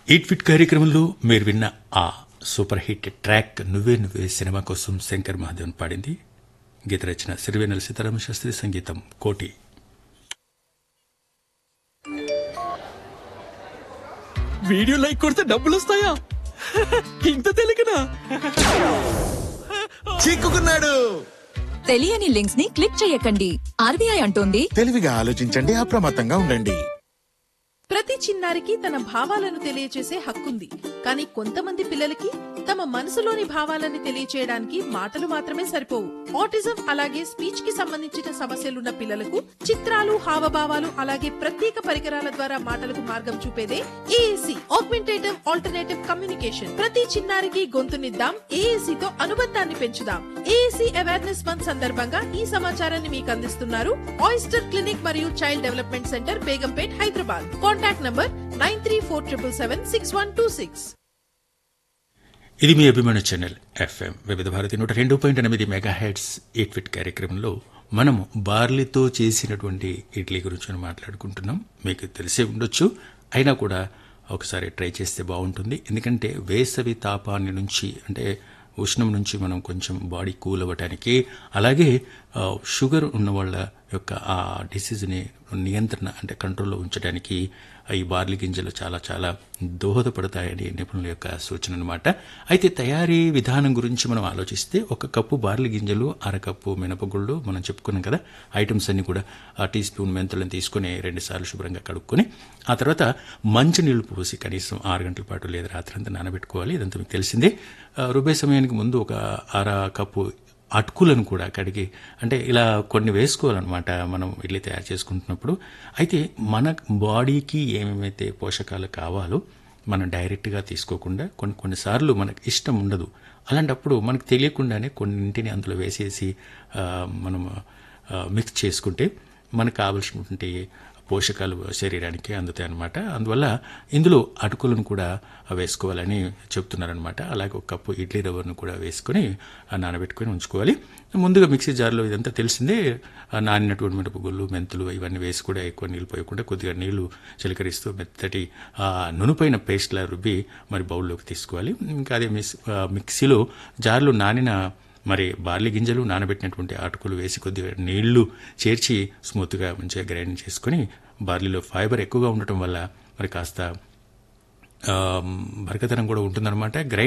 eat fit కార్యక్రమంలో మీరు విన్న ఆ సూపర్ హిట్ ట్రాక్ నువ్వే నువ్వే సినిమా కోసం శంకర్ మహాదేవన్ పాడింది గీత రచన సిరివేనల సీతారామ శాస్త్రి సంగీతం కోటి వీడియో లైక్ కొడితే డబ్బులు వస్తాయా ఇంత తెలియకనా చిక్కుకున్నాడు తెలియని లింక్స్ ని క్లిక్ చేయకండి ఆర్బీఐ అంటోంది తెలివిగా ఆలోచించండి అప్రమత్తంగా ఉండండి ప్రతి చిన్నారికి తన భావాలను తెలియచేసే హక్కుంది కానీ కొంతమంది పిల్లలకి తమ మనసులోని భావాలని తెలియచేయడానికి మాటలు మాత్రమే సరిపోవు ఆటిజం అలాగే స్పీచ్ కి సంబంధించిన సమస్యలున్న పిల్లలకు చిత్రాలు హావభావాలు అలాగే ప్రత్యేక పరికరాల ద్వారా మాటలకు మార్గం చూపేదే ఏఏసి ఆగ్మెంటేటివ్ ఆల్టర్నేటివ్ కమ్యూనికేషన్ ప్రతి చిన్నారికి గొంతునిద్దాం ఏఏసి తో అనుబంధాన్ని పెంచుదాం ఏఏసి అవేర్నెస్ మంత్ సందర్భంగా ఈ సమాచారాన్ని మీకు అందిస్తున్నారు ఆయిస్టర్ క్లినిక్ మరియు child development centre Begumpet Hyderabad contact number nine three four triple seven six one two six ఇది మీ అభిమాన ఛానల్ ఎఫ్ఎం వివిధ భారతి నూట రెండు పాయింట్ ఎనిమిది మెగా హెడ్స్ ఈట్ ఫిట్ కార్యక్రమంలో మనము బార్లీతో చేసినటువంటి ఇడ్లీ గురించి మాట్లాడుకుంటున్నాం మీకు తెలిసే ఉండొచ్చు అయినా కూడా ఒకసారి ట్రై చేస్తే బాగుంటుంది ఎందుకంటే వేసవి తాపాన్ని నుంచి అంటే ఉష్ణం నుంచి మనం కొంచెం బాడీ కూల్ అవ్వటానికి అలాగే ఆ, షుగర్ ఉన్న వాళ్ళ యొక్క ఆ డిసీజ్ని నియంత్రణ అంటే కంట్రోల్లో ఉంచడానికి ఈ బార్లీ గింజలు చాలా చాలా దోహదపడతాయని నిపుణుల యొక్క సూచన అనమాట అయితే తయారీ విధానం గురించి మనం ఆలోచిస్తే ఒక కప్పు బార్లీ గింజలు అరకప్పు మినపగుళ్ళు మనం చెప్పుకున్నాం కదా ఐటమ్స్ అన్ని కూడా ఆ టీ స్పూన్ మెంతులను తీసుకుని రెండు సార్లు శుభ్రంగా కడుక్కొని ఆ తర్వాత మంచి నీళ్లు పోసి కనీసం ఆరు గంటల పాటు లేదా రాత్రంతా నానబెట్టుకోవాలి ఇదంతా మీకు తెలిసిందే ఆ, రుబ్బే సమయానికి ముందు ఒక అర కప్పు అటుకులను కూడా కడిగి అంటే ఇలా కొన్ని వేసుకోవాలన్నమాట మనం ఇడ్లీ తయారు చేసుకుంటున్నప్పుడు అయితే మన బాడీకి ఏమేమైతే పోషకాలు కావాలో మనం డైరెక్ట్గా తీసుకోకుండా కొన్ని కొన్నిసార్లు మనకు ఇష్టం ఉండదు అలాంటప్పుడు మనకు తెలియకుండానే కొన్నింటిని అందులో వేసేసి ఆ, మనం ఆ, మిక్స్ చేసుకుంటే మనకు కావలసినటువంటి పోషకాలు శరీరానికి అందుతాయి అన్నమాట అందువల్ల ఇందులో అటుకులను కూడా వేసుకోవాలని చెప్తున్నారనమాట అలాగే ఒక కప్పు ఇడ్లీ రవ్వను కూడా వేసుకొని ఆ నానబెట్టుకొని ఉంచుకోవాలి ముందుగా మిక్సీ జార్లో ఇదంతా తెలిసిందే ఆ నానినటువంటి మిరపగుళ్ళు మెంతులు ఇవన్నీ వేసి కూడా ఎక్కువ నీళ్ళు పోయకుండా కొద్దిగా నీళ్లు చిలకరిస్తూ మెత్తటి ఆ నునుపైన పేస్ట్లా రుబ్బి మరి బౌల్లోకి తీసుకోవాలి ఇంకా అదే మిక్స్ ఆ మిక్సీలో జార్లో నానిన మరి బార్లీ గింజలు నానబెట్టినటువంటి అటుకులు వేసి కొద్దిగా నీళ్లు చేర్చి స్మూత్గా మంచిగా గ్రైండ్ చేసుకొని బార్లీలో ఫైబర్ ఎక్కువగా ఉండటం వల్ల మరి కాస్త ఆ, బరకతనం కూడా ఉంటుందన్నమాట గ్రైండ్